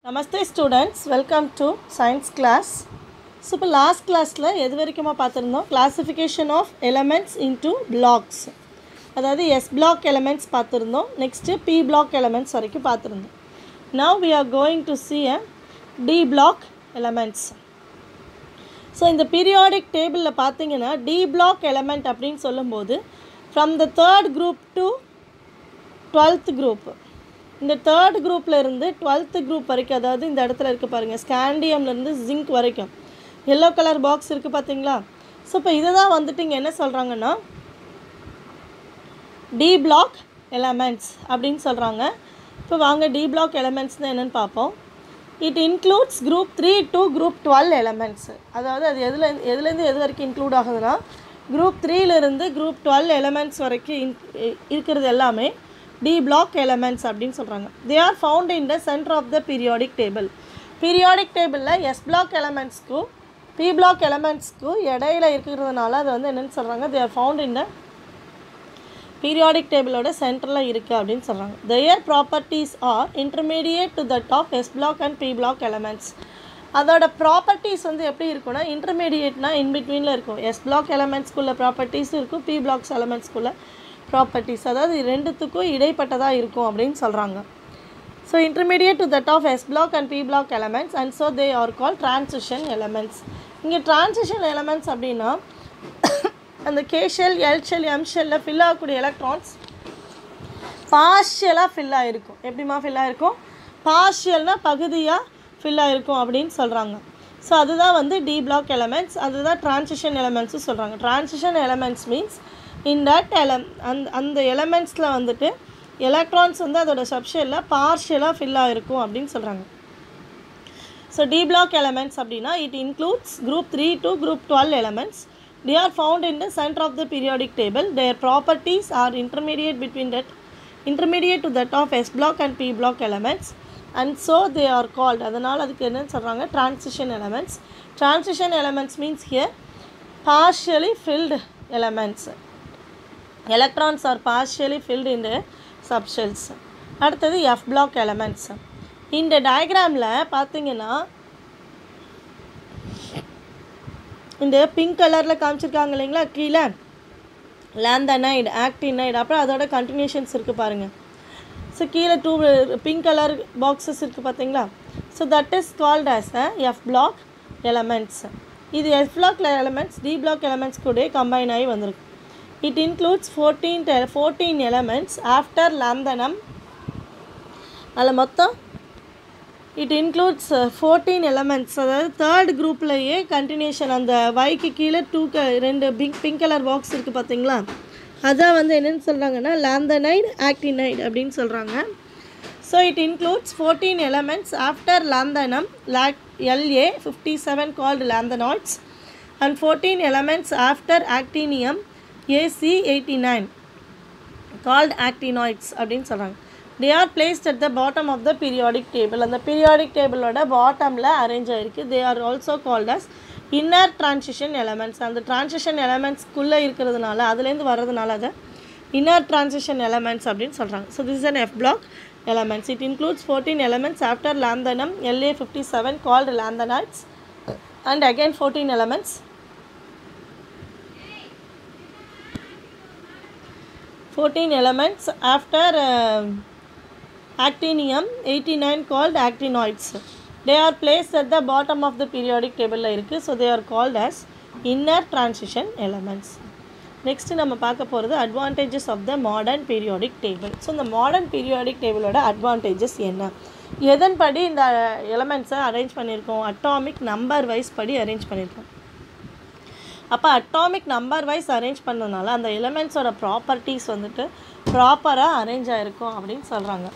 Namaste students welcome to science class so இப்போ last கிளாஸில் எது வரைக்குமா பார்த்துருந்தோம் classification of elements into blocks அதாவது எஸ் பிளாக் எலமெண்ட்ஸ் பார்த்துருந்தோம் நெக்ஸ்ட்டு பி பிளாக் எலமெண்ட்ஸ் வரைக்கும் பார்த்துருந்தோம் now we are going to see a D block elements so இந்த பீரியாடிக் டேபிளில் பார்த்தீங்கன்னா டி பிளாக் எலமெண்ட் அப்படின்னு சொல்லும்போது from the third group to twelfth group இந்த தேர்ட் குரூப்பில் இருந்து டுவெல்த்து குரூப் வரைக்கும் அதாவது இந்த இடத்துல இருக்குது பாருங்கள் ஸ்காண்டியம்லேருந்து ஜிங்க் வரைக்கும் எல்லோ கலர் பாக்ஸ் இருக்குது பார்த்தீங்களா ஸோ இப்போ இதை தான் வந்துட்டு இங்கே என்ன சொல்கிறாங்கன்னா டி பிளாக் எலமெண்ட்ஸ் அப்படின்னு சொல்கிறாங்க இப்போ வாங்க டி பிளாக் எலமெண்ட்ஸ்னால் என்னென்னு பார்ப்போம் it includes group three to group twelve elements அதாவது அது எதில் எதுலேருந்து எது வரைக்கும் இன்க்ளூட் ஆகுதுன்னா குரூப் த்ரீலேருந்து குரூப் டுவெல் எலமெண்ட்ஸ் வரைக்கும் இன் இருக்கிறது எல்லாமே டி பிளாக் எலமெண்ட்ஸ் அப்படின்னு சொல்கிறாங்க they are found in the centre of the periodic table periodic டேபிளில் எஸ் பிளாக் எலமெண்ட்ஸ்க்கும் பி பிளாக் எலமெண்ட்ஸ்க்கும் இடையில இருக்கிறதுனால அது வந்து என்னென்னு சொல்கிறாங்க they are found in the periodic டேபிளோட சென்டரில் இருக்குது அப்படின்னு சொல்கிறாங்க their properties are intermediate to that of S block and P block elements அதோட ப்ராப்பர்ட்டிஸ் வந்து எப்படி இருக்கும்னா இன்டர்மீடியேட்னா இன்பிட்வீனில் இருக்கும் எஸ் பிளாக் எலமெண்ட்ஸ்குள்ள ப்ராப்பர்ட்டிஸும் இருக்கும் பி பிளாக்ஸ் எலமெண்ட்ஸ்குள்ள ப்ராப்பர்ட்டிஸ் அதாவது இது ரெண்டுத்துக்கும் இடைப்பட்டதாக இருக்கும் அப்படின்னு சொல்கிறாங்க so intermediate to that of S block and P block elements and so they are call transition elements இங்கே டிரான்சிஷன் எலமெண்ட்ஸ் அப்படின்னா அந்த கேஷெல் எல்ஷெல் எம்ஷெல்லில் ஃபில் ஆகக்கூடிய எலக்ட்ரான்ஸ் பார்ஷியலாக ஃபில் ஆகிருக்கும் எப்படிமா ஃபில் ஆகிருக்கும் பார்ஷியல்னால் பகுதியாக ஃபில் ஆகிருக்கும் அப்படின்னு சொல்கிறாங்க ஸோ அதுதான் வந்து டி பிளாக் எலமெண்ட்ஸ் அதுதான் டிரான்சிஷன் எலமெண்ட்ஸும் சொல்கிறாங்க transition elements means in that எலம் அந்த அந்த எலமெண்ட்ஸில் வந்துட்டு எலக்ட்ரான்ஸ் வந்து அதோட சப்ஷெல்லில் பார்ஷியலாக ஃபில் ஆகிருக்கும் அப்படின்னு சொல்கிறாங்க ஸோ டி பிளாக் எலமெண்ட்ஸ் அப்படின்னா it includes group three to group twelve elements they are found in the center of the periodic table their properties are intermediate between that intermediate to that of s block and p block elements and so they are called அதனால் அதுக்கு என்னன்னு சொல்கிறாங்க transition elements transition elements means here partially filled elements electrons are partially filled in the subshells அடுத்தது f block elements இந்த டயக்ராமில் பார்த்தீங்கன்னா இந்த pink கலரில் காமிச்சிருக்காங்க இல்லைங்களா கீழே லேந்தனைடு ஆக்டினைடு அப்புறம் அதோட கண்டினியூஷன்ஸ் இருக்குது பாருங்கள் ஸோ கீழே டூ பிங்க் கலர் பாக்ஸஸ் இருக்குது பார்த்தீங்களா so that is called as a F block elements இது F block elements D block elements கூட கம்பைன் ஆகி வந்திருக்கு it includes fourteen fourteen elements after lanthanum அதில் மொத்தம் இட் இன்க்ளூட்ஸ் ஃபோர்டீன் எலமெண்ட்ஸ் அதாவது third குரூப்லேயே கண்டினியூஷன் அந்த வைக்கு கீழே டூ க ரெண்டு பிங்க் பிங்க் கலர் பாக்ஸ் இருக்குது பார்த்தீங்களா அதான் வந்து என்னென்னு சொல்கிறாங்கன்னா லாந்தனைடு ஆக்டினைடு அப்படின்னு சொல்கிறாங்க so it includes fourteen elements after lanthanum லாக் L A fifty seven called lanthanoids and fourteen elements after actinium AC eighty nine called actinoids அப்படின்னு சொல்கிறாங்க they are placed at the bottom of the periodic table அந்த periodic டேபிளோட பாட்டமில் arrange ஆகிருக்கு they are also called as inner transition elements அந்த transition எலமெண்ட்ஸ்க்குள்ளே இருக்கிறதுனால அதுலேருந்து வர்றதுனால அதை இன்னர் ட்ரான்சிஷன் எலமெண்ட்ஸ் அப்படின்னு சொல்கிறாங்க so this an F block elements it includes fourteen elements after lanthanum L A fifty seven called lanthanoids and again fourteen elements fourteen elements after actinium 89 called actinoids they are placed at the bottom of the periodic table இருக்குது so they are called as inner transition elements next நம்ம பார்க்க போகிறது advantages of the modern periodic table so இந்த modern periodic டேபிளோட advantages என்ன எதன்படி இந்த எலமெண்ட்ஸை அரேஞ்ச் பண்ணியிருக்கோம் அட்டாமிக் நம்பர் வைஸ் படி அரேஞ்ச் பண்ணியிருக்கோம் அப்போ அட்டாமிக் நம்பர் வைஸ் அரேஞ்ச் பண்ணதுனால அந்த எலமெண்ட்ஸோட ப்ராப்பர்ட்டிஸ் வந்துட்டு ப்ராப்பராக அரேஞ்ச் ஆகிருக்கும் அப்படின்னு சொல்கிறாங்க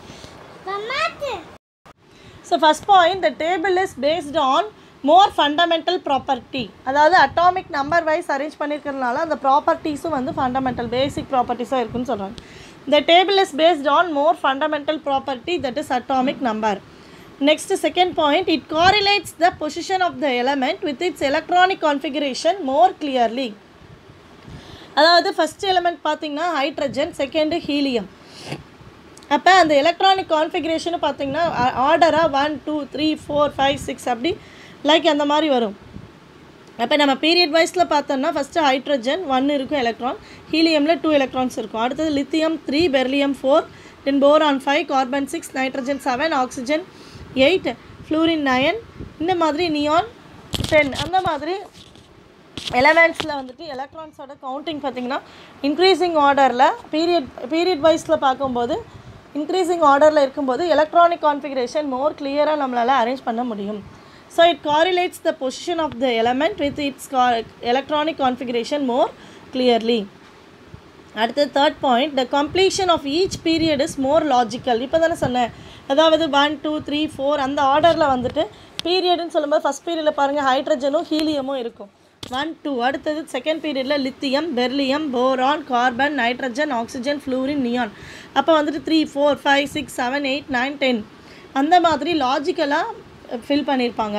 so first point the table is based on more fundamental property அதாவது அட்டாமிக் நம்பர் வைஸ் அரேஞ்ச் பண்ணியிருக்கிறதுனால அந்த ப்ராப்பர்ட்டிஸும் வந்து ஃபண்டமெண்டல் பேசிக் ப்ராப்பர்ட்டிஸாக இருக்குன்னு சொல்கிறாங்க the table is based on more fundamental property that is atomic number next second point it correlates the position of the element with its electronic configuration more clearly அதாவது first element பார்த்திங்கன்னா hydrogen second helium அப்போ அந்த electronic configuration பார்த்தீங்கன்னா ஆர்டராக one two three four five six அப்படி like அந்த மாதிரி வரும் அப்போ நம்ம பீரியட் வைஸில் பார்த்தோம்னா ஃபஸ்ட்டு ஹைட்ரஜன் ஒன் இருக்கும் எலக்ட்ரான் ஹீலியமில் டூ எலக்ட்ரான்ஸ் இருக்கும் அடுத்தது lithium three beryllium four then boron five carbon six nitrogen seven oxygen eight fluorine nine இந்த மாதிரி நியான் டென் அந்த மாதிரி எலமெண்ட்ஸில் வந்துட்டு எலக்ட்ரான்ஸோட கவுண்டிங் பார்த்தீங்கன்னா இன்க்ரீசிங் ஆர்டரில் பீரியட் பீரியட் வைஸில் பார்க்கும்போது இன்க்ரீசிங் ஆர்டரில் இருக்கும்போது எலக்ட்ரானிக் கான்ஃபிகரேஷன் மோர் கிளியராக நம்மளால் அரேஞ்ச் பண்ண முடியும் so it correlates the position of the element with its co- electronic configuration more clearly அடுத்து third point the completion of each period is more logical இப்போ தானே சொன்னேன் அதாவது ஒன் டூ த்ரீ ஃபோர் அந்த ஆர்டரில் வந்துட்டு பீரியட்னு சொல்லும்போது ஃபஸ்ட் பீரியடில் பாருங்கள் ஹைட்ரஜனும் ஹீலியமும் இருக்கும் ஒன் டூ அடுத்தது செகண்ட் பீரியடில் lithium beryllium boron carbon nitrogen oxygen fluorine neon அப்போ வந்துட்டு three four five six seven eight nine ten அந்த மாதிரி லாஜிக்கலாக ஃபில் பண்ணியிருப்பாங்க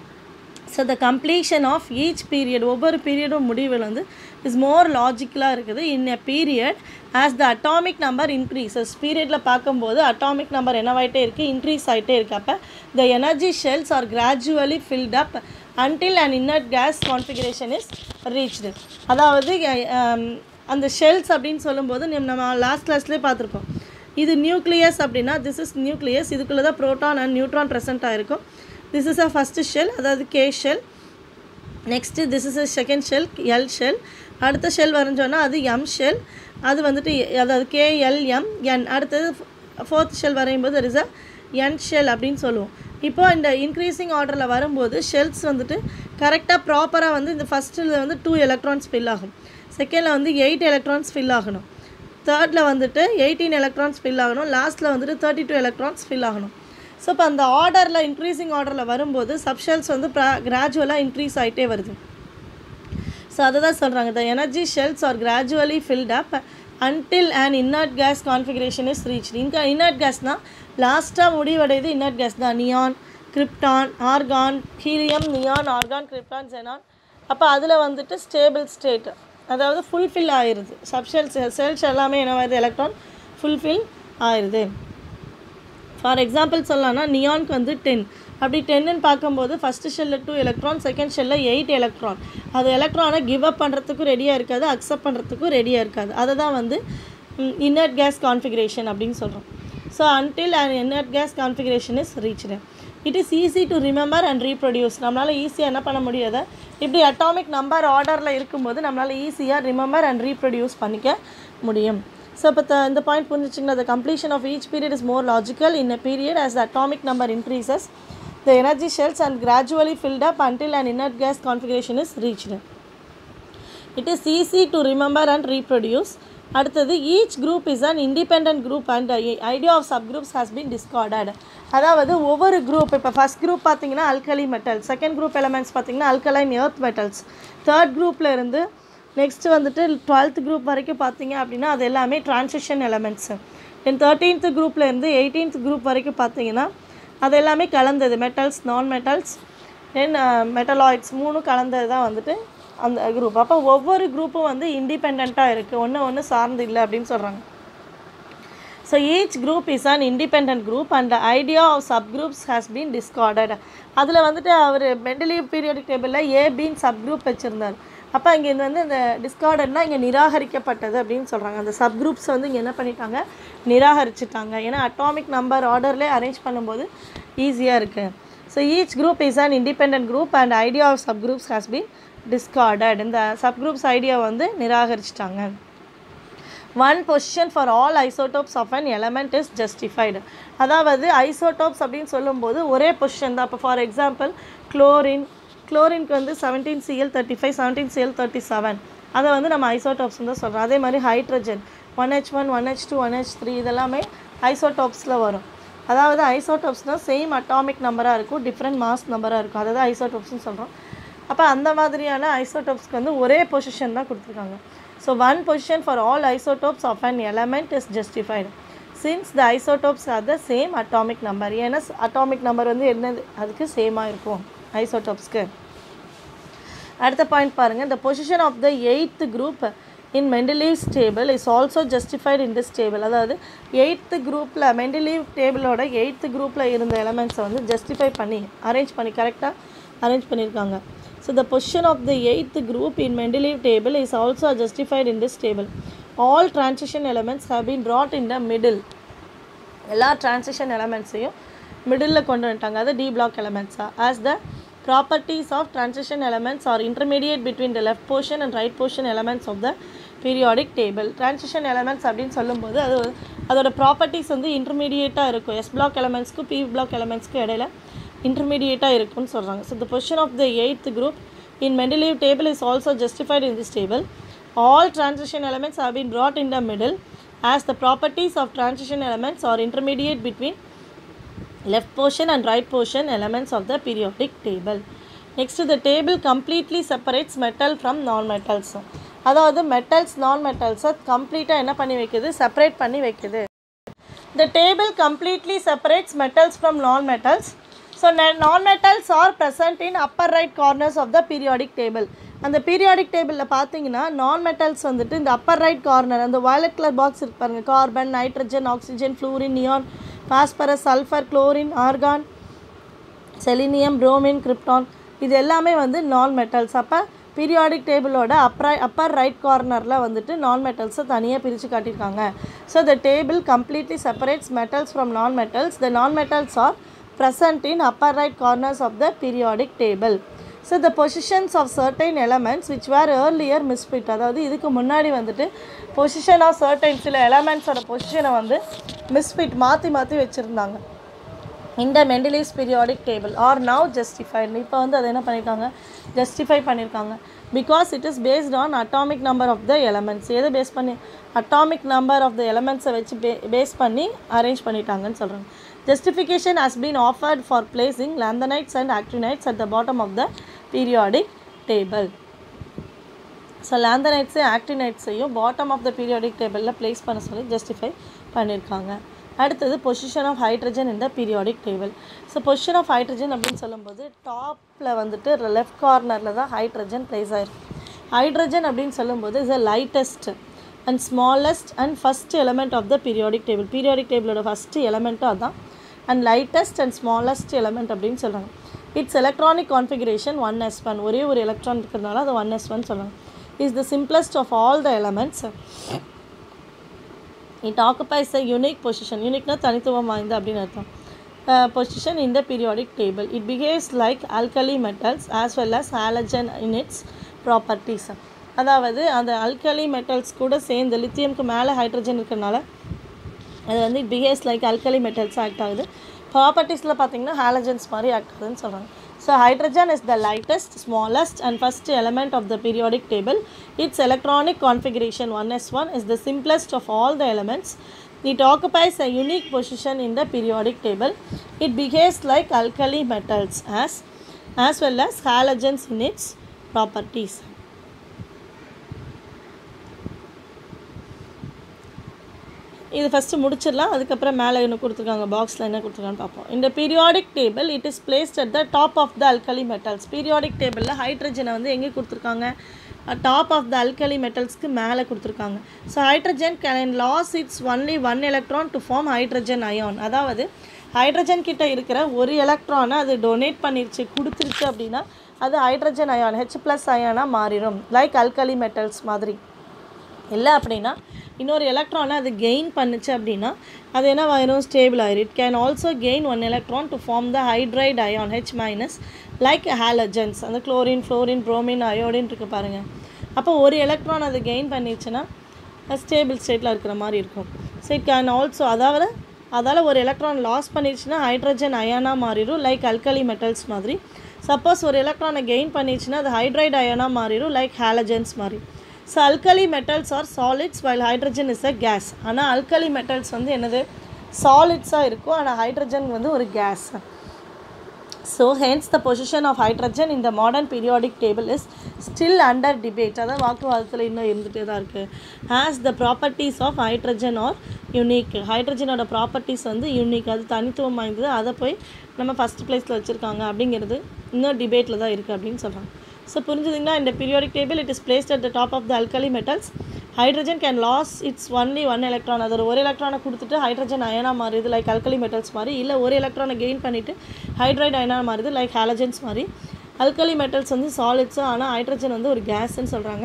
so the completion of each period ஒவ்வொரு பீரியடும் முடிவில் வந்து இஸ் மோர் லாஜிக்கலாக இருக்குது in a period as the atomic number increases பீரியடில் பார்க்கும்போது அட்டாமிக் நம்பர் என்னவாயிட்டே இருக்குது இன்க்ரீஸ் ஆகிட்டே இருக்கு அப்போ the energy shells are gradually filled up until and inert gas configuration is reached அதாவது um, அந்த ஷெல்ஸ் அப்படின்னு சொல்லும்போது நம்ம நம்ம லாஸ்ட் கிளாஸ்லேயே பார்த்துருக்கோம் இது நியூக்ளியஸ் அப்படின்னா திஸ் இஸ் நியூக்ளியஸ் இதுக்குள்ளே தான் ப்ரோட்டான் அண்ட் நியூட்ரான் ப்ரெசென்ட் ஆகிருக்கும் this is a first shell அதாவது K shell next this is a second shell L shell அடுத்த ஷெல் வரைஞ்சோன்னா அது எம் ஷெல் அது வந்துட்டு அதாவது கேஎல்எம் என் அடுத்தது ஃபோர்த் ஷெல் வரையும் போது இஸ் அ என் ஷெல் அப்படின்னு சொல்லுவோம் இப்போ இந்த இன்க்ரீசிங் ஆர்டரில் வரும்போது ஷெல்ஸ் வந்துட்டு கரெக்டாக ப்ராப்பராக வந்து இந்த ஃபஸ்ட்டில் வந்து டூ எலக்ட்ரான்ஸ் ஃபில் ஆகும் செகண்டில் வந்து எயிட் எலக்ட்ரான்ஸ் ஃபில் ஆகணும் தேர்டில் வந்துட்டு எயிட்டீன் எலக்ட்ரான்ஸ் ஃபில் ஆகணும் லாஸ்ட்டில் வந்துட்டு தேர்ட்டி டூ எலக்ட்ரான்ஸ் ஃபில் ஆகணும் ஸோ இப்போ அந்த ஆர்டரில் இன்க்ரீசிங் ஆர்டரில் வரும்போது சப்ஷெல்ஸ் வந்து கிராஜுவலாக இன்க்ரீஸ் ஆகிட்டே வருது ஸோ அதை தான் சொல்கிறாங்க the energy shells are gradually filled up until and inert gas configuration is reach இங்கே இன்னர்ட் கேஸ்னால் லாஸ்ட்டாக முடிவடையுது இன்னர்ட் கேஸ் தான் neon krypton argon helium neon argon krypton xenon அப்போ அதில் வந்துட்டு ஸ்டேபிள் ஸ்டேட் அதாவது ஃபுல்ஃபில் ஆயிடுது சப்ஷெல்ஸ் செல்ஸ் எல்லாமே என்னவாயிருது எலக்ட்ரான் ஃபுல்ஃபில் ஆயிடுது ஃபார் எக்ஸாம்பிள் சொல்லலாம்னா நியான்க்கு வந்து டென் அப்படி டென்னுன்னு பார்க்கும்போது ஃபஸ்ட்டு ஷெல்லில் டூ எலக்ட்ரான் செகண்ட் ஷெல்லில் எயிட் எலக்ட்ரான் அது எலக்ட்ரானை கிவ் அப் பண்ணுறதுக்கும் ரெடியாக இருக்காது அக்செப்ட் பண்ணுறதுக்கும் ரெடியாக இருக்காது அதை தான் வந்து இன்னர்ட் கேஸ் கான்ஃபிகரேஷன் அப்படின்னு சொல்கிறோம் so until and inert gas configuration is reached it is easy to remember and reproduce நம்மளால் ஈஸியாக என்ன பண்ண முடியாத இப்படி அட்டாமிக் நம்பர் ஆர்டரில் இருக்கும்போது நம்மளால் ஈஸியாக ரிமெம்பர் அண்ட் ரீப்ரொடியூஸ் பண்ணிக்க முடியும் ஸோ இப்போ த இந்த பாயிண்ட் புரிஞ்சிச்சிங்கன்னா the completion of each period is more logical in a period as the atomic number increases the energy shells and gradually filled up until an inert gas configuration is reached it is easy to remember and reproduce அடுத்தது each group is an independent group and idea of sub groups has been discarded அதாவது ஒவ்வொரு group இப்போ first group பார்த்தீங்கன்னா alkali metal second group elements பார்த்தீங்கன்னா alkaline earth metals third குரூப்பில் இருந்து next வந்துட்டு twelfth group வரைக்கும் பார்த்தீங்க அப்படின்னா அது எல்லாமே டிரான்சிஷன் எலமெண்ட்ஸு தென் தேர்ட்டீன்த் குரூப்பில் இருந்து எயிட்டீன்த் குரூப் வரைக்கும் பார்த்தீங்கன்னா அது எல்லாமே கலந்தது மெட்டல்ஸ் நான் மெட்டல்ஸ் தென் மெட்டலாய்ட்ஸ் மூணும் கலந்தது தான் வந்துட்டு அந்த குரூப் அப்போ ஒவ்வொரு குரூப்பும் வந்து இண்டிபெண்ட்டாக இருக்குது ஒன்று ஒன்று சார்ந்து இல்லை அப்படின்னு சொல்கிறாங்க so each group is an independent group and idea of sub groups has been discarded அதில் வந்துட்டு அவர் மெண்டலி பீரியாடிக் டேபிளில் ஏபின்னு சப் குரூப் வச்சுருந்தார் அப்போ இங்கே இது வந்து இந்த டிஸ்கார்டட்னா இங்கே நிராகரிக்கப்பட்டது அப்படின்னு சொல்கிறாங்க அந்த சப் குரூப்ஸ் வந்து இங்கே என்ன பண்ணிட்டாங்க நிராகரிச்சிட்டாங்க ஏன்னா அட்டாமிக் நம்பர் ஆர்டர்லேயே அரேஞ்ச் பண்ணும்போது ஈஸியாக இருக்குது so each group is an independent group and idea of sub groups has been discarded இந்த சப் குரூப்ஸ் ஐடியா வந்து நிராகரிச்சிட்டாங்க one position for all isotopes of an element is justified அதாவது isotopes அப்படின்னு சொல்லும்போது ஒரே பொசிஷன் தான் இப்போ ஃபார் எக்ஸாம்பிள் குளோரின் குளோரின்க்கு வந்து seventeen CL thirty five seventeen CL thirty seven அதை வந்து நம்ம ஐசோடோப்ஸ் தான் சொல்கிறோம் அதே மாதிரி hydrogen one H one one H two one H three இதெல்லாமே ஐசோடோப்ஸில் வரும் அதாவது ஐசோடோப்ஸ்னால் சேம் அட்டாமிக் நம்பராக இருக்கும் டிஃப்ரெண்ட் மாஸ் நம்பராக இருக்கும் அதை தான் ஐசோடோப்ஸ்னு சொல்கிறோம் அப்போ அந்த மாதிரியான ஐசோடோப்ஸ்க்கு வந்து ஒரே பொசிஷன் தான் கொடுத்துருக்காங்க so one position for all isotopes of an element is justified since the isotopes are the same atomic number ஏன்னா அட்டாமிக் நம்பர் வந்து என்னது அதுக்கு சேமாக இருக்கும் ஐசோடோப்ஸ்க்கு அடுத்த பாயிண்ட் பாருங்கள் the position of the eighth group in Mendeleev's table is also justified in this table அதாவது எயித்து குரூப்பில் மெண்டலீவ் டேபிளோட எயித்து குரூப்பில் இருந்த எலமெண்ட்ஸை வந்து ஜஸ்டிஃபை பண்ணி அரேஞ்ச் பண்ணி கரெக்டாக அரேஞ்ச் பண்ணியிருக்காங்க so the position of the eighth group in Mendeleev table is also justified in this table all transition elements have been brought in the middle எல்லா transition எலமெண்ட்ஸையும் மிடில் கொண்டு வந்துட்டாங்க அது டி பிளாக் எலமெண்ட்ஸா as the properties of transition elements are intermediate between the left portion and right portion elements of the periodic table transition elements அப்படின்னு சொல்லும்போது அது அதோட ப்ராப்பர்ட்டிஸ் வந்து இன்டர்மீடியேட்டாக இருக்கும் எஸ் பிளாக் எலமெண்ட்ஸ்க்கும் பி பிளாக் எலமெண்ட்ஸ்க்கும் இடையில இன்டர்மீடியேட்டாக இருக்கும்னு சொல்கிறாங்க so the position of the eighth group in Mendeleev table is also justified in this table all transition elements have been brought in the middle as the properties of transition elements are intermediate between left portion and right portion elements of the periodic table. Next, the table completely separates metal from non-metals. அதாவது metals நான் மெட்டல்ஸை கம்ப்ளீட்டாக என்ன பண்ணி வைக்குது separate பண்ணி வைக்குது The table completely separates metals from non-metals. So, ne- non-metals are present in upper right corners of the periodic table. அந்த periodic டேபிளில் பார்த்தீங்கன்னா நான் மெட்டல்ஸ் வந்துட்டு இந்த அப்பர் ரைட் கார்னர் அந்த வயலட் கலர் பாக்ஸ் இருக்கு பாருங்க carbon nitrogen oxygen fluorine neon phosphorus sulphur chlorine argon selenium bromine krypton இது எல்லாமே வந்து நான் மெட்டல்ஸ் அப்போ பீரியாடிக் டேபிளோட அப்பர் அப்பர் ரைட் கார்னரில் வந்துட்டு நான் மெட்டல்ஸை தனியாக பிரித்து காட்டியிருக்காங்க so the table completely separates metals from non metals the non metals are present in upper right corners of the periodic table. So the positions of certain elements which were earlier misfit அதாவது இதுக்கு முன்னாடி வந்துட்டு position of certain சில எலமெண்ட்ஸோட பொசிஷனை வந்து Misfit மாற்றி மாற்றி வச்சுருந்தாங்க இந்த Mendeleev's periodic table are now justified இப்போ வந்து அதை என்ன பண்ணியிருக்காங்க ஜஸ்டிஃபை பண்ணியிருக்காங்க because it is based on atomic number of the elements எதை பேஸ் பண்ணி அட்டாமிக் நம்பர் ஆஃப் த எலமெண்ட்ஸை வச்சு பே பேஸ் பண்ணி அரேஞ்ச் பண்ணிட்டாங்கன்னு சொல்கிறாங்க justification has been offered for placing lanthanides and actinides at the bottom of the periodic table so லேந்தனைட்ஸையும் ஆக்டினைட்ஸையும் பாட்டம் ஆஃப் த பீரியாடிக் டேபிளில் ப்ளேஸ் பண்ண சொல்லி ஜஸ்டிஃபை பண்ணியிருக்காங்க அடுத்தது பொசிஷன் ஆஃப் ஹைட்ரஜன் இந்த periodic table so position of hydrogen அப்படின்னு சொல்லும்போது டாப்பில் வந்துட்டு லெஃப்ட் கார்னரில் தான் ஹைட்ரஜன் ப்ளேஸ் ஆயிருக்கு ஹைட்ரஜன் அப்படின்னு சொல்லும்போது is a lightest and smallest and first element of the periodic table periodic டேபிளோட ஃபஸ்ட்டு எலமெண்ட்டும் அதான் and lightest and smallest element அப்படின்னு சொல்கிறாங்க its electronic configuration one S one ஒரே ஒரு எலக்ட்ரான் இருக்கிறதுனால அது ஒன் எஸ் ஒன் சொல்கிறாங்க is the simplest of all the elements it occupies a unique position யூனிக்னா தனித்துவம் வாய்ந்த அப்படின்னு அர்த்தம் பொசிஷன் இந்த periodic table it behaves like alkali metals as well as halogen in its properties அதாவது அந்த அல்கலி மெட்டல்ஸ் கூட சேர்ந்து லித்தியம்க்கு மேலே ஹைட்ரஜன் இருக்கிறனால அது வந்து it behaves like alkali metals act ஆகுது ப்ராப்பர்ட்டிஸில் பார்த்தீங்கன்னா ஹாலஜன்ஸ் மாதிரி ஆக்ட் ஆகுதுன்னு சொல்கிறாங்க so hydrogen is the lightest smallest and first element of the periodic table its electronic configuration one S one is the simplest of all the elements It occupies a unique position in the periodic table. It behaves like alkali metals as, as well as halogens in its properties. இது first முடிச்சிடலாம் அதுக்கப்புறம் மேலே என்ன கொடுத்துருக்காங்க பாக்ஸில் என்ன கொடுத்துருக்கான்னு பார்ப்போம் இந்த periodic table it is placed at the top of the alkali metals periodic டேபிளில் ஹைட்ரஜனை வந்து எங்கே கொடுத்துருக்காங்க டாப் ஆஃப் த அல்கலி மெட்டல்ஸ்க்கு மேலே கொடுத்துருக்காங்க so hydrogen can lose its only one electron to form hydrogen ion அதாவது ஹைட்ரஜன் கிட்ட இருக்கிற ஒரு எலக்ட்ரானை அது டொனேட் பண்ணிருச்சு கொடுத்துருச்சு அப்படின்னா அது ஹைட்ரஜன் அயான் ஹெச் ப்ளஸ் அயானாக மாறிடும் லைக் அல்கலி மெட்டல்ஸ் மாதிரி இல்லை அப்படின்னா இன்னொரு எலக்ட்ரானை அது கெயின் பண்ணுச்சு அப்படின்னா அது என்ன ஆயிரும் ஸ்டேபிள் ஆயிரும் it can also gain one electron to form the hydride ion H minus like halogens அந்த குளோரின் ஃப்ளோரின் ப்ரோமின் அயோடின் இருக்கு பாருங்கள் அப்போ ஒரு எலக்ட்ரான் அது கெயின் பண்ணிச்சுன்னா ஸ்டேபிள் ஸ்டேட்டில் இருக்கிற மாதிரி இருக்கும் ஸோ இட் கேன் ஆல்சோ அதாவது அதால் ஒரு எலக்ட்ரான் லாஸ் பண்ணிடுச்சுன்னா ஹைட்ரஜன் அயானாக மாறிடும் லைக் அல்கலி மெட்டல்ஸ் மாதிரி சப்போஸ் ஒரு எலக்ட்ரானை கெயின் பண்ணிடுச்சுன்னா அது ஹைட்ரைட் அயானாக மாறிடும் லைக் ஹாலஜன்ஸ் மாதிரி so alkali metals are solids while hydrogen is a gas ஆனால் அல்கலி மெட்டல்ஸ் வந்து என்னது சாலிட்ஸாக இருக்கும் ஆனால் ஹைட்ரஜன் வந்து ஒரு gas so hence the position of hydrogen இந்த modern periodic table is still under debate அதாவது வாக்குவாதத்தில் இன்னும் இருந்துகிட்டே தான் இருக்குது has the properties of hydrogen are unique ஹைட்ரஜனோட ப்ராப்பர்ட்டிஸ் வந்து யூனிக் அது தனித்துவம் வாய்ந்தது அதை போய் நம்ம ஃபஸ்ட் பிளேஸில் வச்சுருக்காங்க அப்படிங்கிறது இன்னும் டிபேட்டில் தான் இருக்குது அப்படின்னு சொல்கிறாங்க ஸோ புரிஞ்சுதுங்கன்னா இந்த periodic table it is placed at the top of the alkali metals hydrogen can lose its only one electron அது ஒரு எலக்ட்ரானை கொடுத்துட்டு ஹைட்ரஜன் அயனாக மாறுது லைக் அல்கலி மெட்டல்ஸ் மாதிரி இல்லை ஒரு எலக்ட்ரானை கெயின் பண்ணிவிட்டு ஹைட்ரைட் அயனாக மாறுது லைக் ஹாலஜன்ஸ் மாதிரி அல்கலி மெட்டல்ஸ் வந்து சாலிட்ஸு ஆனால் ஹைட்ரஜன் வந்து ஒரு கேஸ்ன்னு சொல்கிறாங்க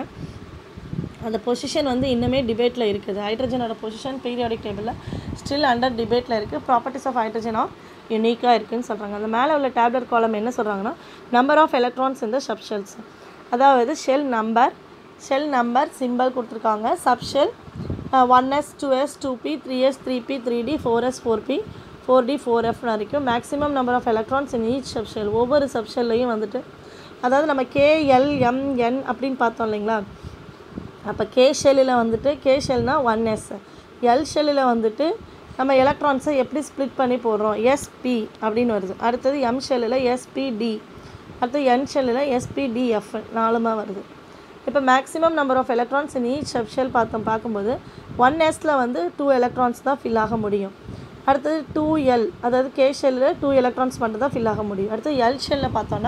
அந்த பொசிஷன் வந்து இன்னுமே டிபேட்டில் இருக்குது ஹைட்ரஜனோட பொசிஷன் பீரியாடிக் டேபிளில் ஸ்டில் அண்டர் டிபேட்டில் இருக்குது ப்ராப்பர்ட்டிஸ் ஆஃப் ஹைட்ரஜன் ஆஃப் யூனிக்காக இருக்குதுன்னு சொல்கிறாங்க அந்த மேலே உள்ள டேப்லெட் காலம் என்ன சொல்கிறாங்கன்னா நம்பர் ஆஃப் எலக்ட்ரான்ஸ் இந்த சப்ஷெல்ஸ் அதாவது shell number shell number simple கொடுத்துருக்காங்க subshell one S two S two P three S three P three D four S four P four D four F வரைக்கும் maximum number of electrons in each subshell ஒவ்வொரு சப்ஷெல்லையும் வந்துட்டு அதாவது நம்ம KLMN அப்படின்னு பார்த்தோம் இல்லைங்களா அப்போ கே ஷெல்லில் வந்துட்டு கே ஷெல்னா ஒன் எஸ் எல் ஷெல்லில் வந்துட்டு நம்ம எலக்ட்ரான்ஸை எப்படி ஸ்ப்ளிட் பண்ணி போடுறோம் எஸ்பி அப்படின்னு வருது அடுத்தது எம் ஷெல்லில் எஸ்பிடி அடுத்து என் ஷெல்லில் எஸ்பிடிஎஃப் நாலுமா வருது இப்போ maximum number of electrons in each subshell பார்த்தோம் பார்க்கும்போது ஒன் எஸ்ல வந்து டூ எலக்ட்ரான்ஸ் தான் ஃபில் ஆக முடியும் அடுத்தது டூ எல் அதாவது கே ஷெல்லில் டூ எலக்ட்ரான்ஸ் மட்டும் தான் ஃபில் ஆக முடியும் அடுத்து எல் ஷெல்லில் பார்த்தோன்னா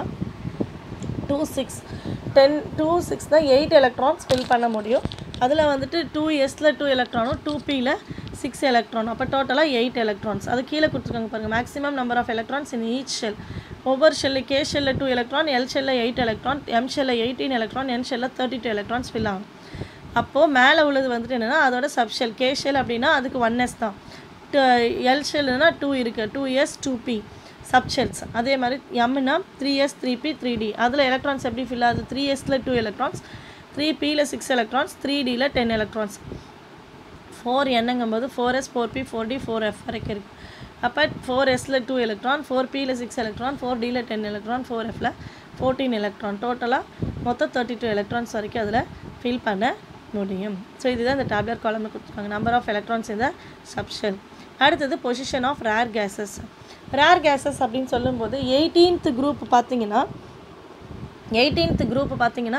two six ten two six தான் எயிட் எலக்ட்ரான்ஸ் ஃபில் பண்ண முடியும் அதில் வந்துட்டு டூ எஸ்ல டூ எலக்ட்ரானும் டூ பியில் சிக்ஸ் எலக்ட்ரான் அப்போ டோட்டலாக எயிட் எலக்ட்ரான்ஸ் அது கீழே கொடுத்துருக்காங்க பாருங்கள் maximum number of electrons in each shell ஒவ்வொரு ஷெல்லு கே ஷெல்லில் டூ எலக்ட்ரான் எல் ஷெல்லில் எயிட் எலக்ட்ரான் எம் ஷெல்லில் எயிட்டீன் எலக்ட்ரான் என் ஷெல்லில் தேர்ட்டி டூ எலக்ட்ரான்ஸ் ஃபில் ஆகும் அப்போது மேலே உள்ளது வந்துட்டு என்னென்னா அதோட சப்ஷெல் கே ஷெல் அப்படின்னா அதுக்கு ஒன் எஸ் தான் எல் ஷெல்லுனா டூ இருக்குது two S two P subshells அதே மாதிரி எம்னா three S three P three D அதில் எலக்ட்ரான்ஸ் எப்படி ஃபில் ஆகுது த்ரீ எஸ்ல டூ எலக்ட்ரான்ஸ் த்ரீ பியில் சிக்ஸ் எலக்ட்ரான்ஸ் த்ரீ டியில் டென் எலக்ட்ரான்ஸ் ஃபோர் என்னங்கும்போது four S four P four D four F வரைக்கும் இருக்குது அப்போ ஃபோர் எஸ்ல டூ எலக்ட்ரான் ஃபோர் பியில் சிக்ஸ் எலக்ட்ரான் ஃபோர் டியில் டென் எலக்ட்ரான் ஃபோர் எஃப்ல ஃபோர்டீன் எலக்ட்ரான் டோட்டலாக மொத்தம் தேர்ட்டி டூ எலக்ட்ரான்ஸ் வரைக்கும் அதில் ஃபில் பண்ண முடியும் ஸோ இதுதான் இந்த டேப்லெட் காலமில் கொடுத்துருக்காங்க நம்பர் ஆஃப் எலக்ட்ரான்ஸ் இந்த சப்ஷெல் அடுத்தது position of rare gases rare gases அப்படின்னு சொல்லும்போது எயிட்டீன்த் குரூப் பார்த்தீங்கன்னா எயிட்டீன்த் குரூப் பார்த்தீங்கன்னா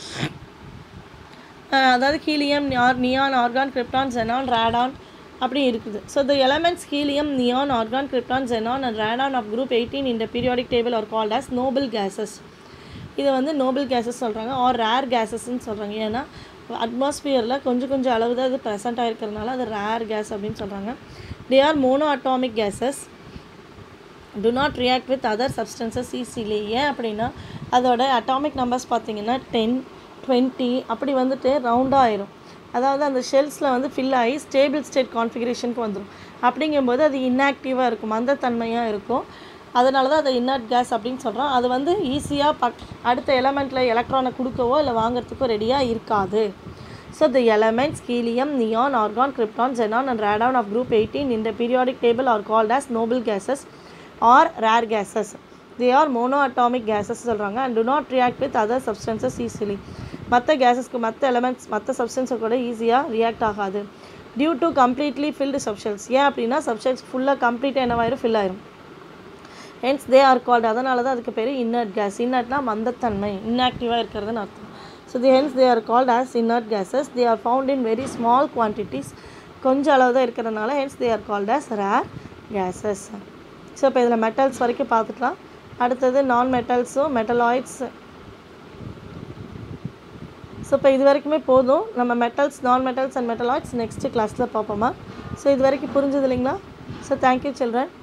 அதாவது helium neon argon krypton xenon radon அப்படி இருக்குது so the elements helium neon argon krypton xenon and radon of group eighteen இந்த periodic table are called as noble gases இதை வந்து நோபல் கேஸஸ் சொல்கிறாங்க or rare கேஸஸ்ன்னு சொல்கிறாங்க ஏன்னா அட்மாஸ்பியரில் கொஞ்சம் கொஞ்சம் அளவு தான் இது ப்ரெசென்ட் ஆகிருக்கிறதுனால அது ரேர் கேஸ் அப்படின்னு சொல்கிறாங்க they are mono atomic gases do not react with other substances easily ஏன் அப்படின்னா அதோட அட்டாமிக் நம்பர்ஸ் பார்த்தீங்கன்னா டென் டுவெண்ட்டி அப்படி வந்துட்டு ரவுண்டாக ஆயிரும் அதாவது அந்த ஷெல்ஸில் வந்து ஃபில் ஆகி ஸ்டேபிள் ஸ்டேட் கான்ஃபிகரேஷனுக்கு வந்துடும் அப்படிங்கும்போது அது இன்ஆக்டிவாக இருக்கும் மந்தத்தன்மையாக இருக்கும் அதனால தான் அதை இன்னர்ட் கேஸ் அப்படின்னு சொல்கிறோம் அது வந்து ஈஸியாக பக் அடுத்த எலமெண்ட்டில் எலக்ட்ரானை கொடுக்கவோ இல்லை வாங்குறதுக்கோ ரெடியாக இருக்காது so the elements helium neon argon krypton xenon and radon of group eighteen இந்த periodic table are called as noble gases or rare gases they are mono atomic gases சொல்கிறாங்க and do not react with other substances easily மற்ற கேஸஸ்க்கு மற்ற elements மற்ற சப்ஸ்டன்ஸை கூட ஈஸியாக react ஆகாது due to completely filled subshells ஏன் அப்படின்னா சப்ஷெல்ஸ் ஃபுல்லாக கம்ப்ளீட்டாக என்னவாயிரும் ஃபில் ஆயிரும் ஹென்ஸ் தே ஆர் கால்டு அதனால தான் அதுக்கு பேர் இன்னர்ட் கேஸ் இன்னர்ட்னா மந்தத்தன்மை இன்ஆக்டிவாக இருக்கிறதுன்னு அர்த்தம் so the hence they are called as inert gases they are found in very small quantities கொஞ்சம் அளவு தான் இருக்கிறதுனால hence they are called as rare gases so இப்போ இதில் மெட்டல்ஸ் வரைக்கும் பார்த்துக்கலாம் அடுத்தது நான் மெட்டல்ஸும் மெட்டலாய்ட்ஸ் ஸோ இப்போ இது வரைக்குமே போதும் நம்ம மெட்டல்ஸ் நான் மெட்டல்ஸ் அண்ட் மெட்டலாய்ட்ஸ் நெக்ஸ்ட் கிளாஸில் பார்ப்போமா ஸோ இது வரைக்கும் புரிஞ்சது இல்லைங்களா ஸோ தேங்க்யூ சில்ட்ரன்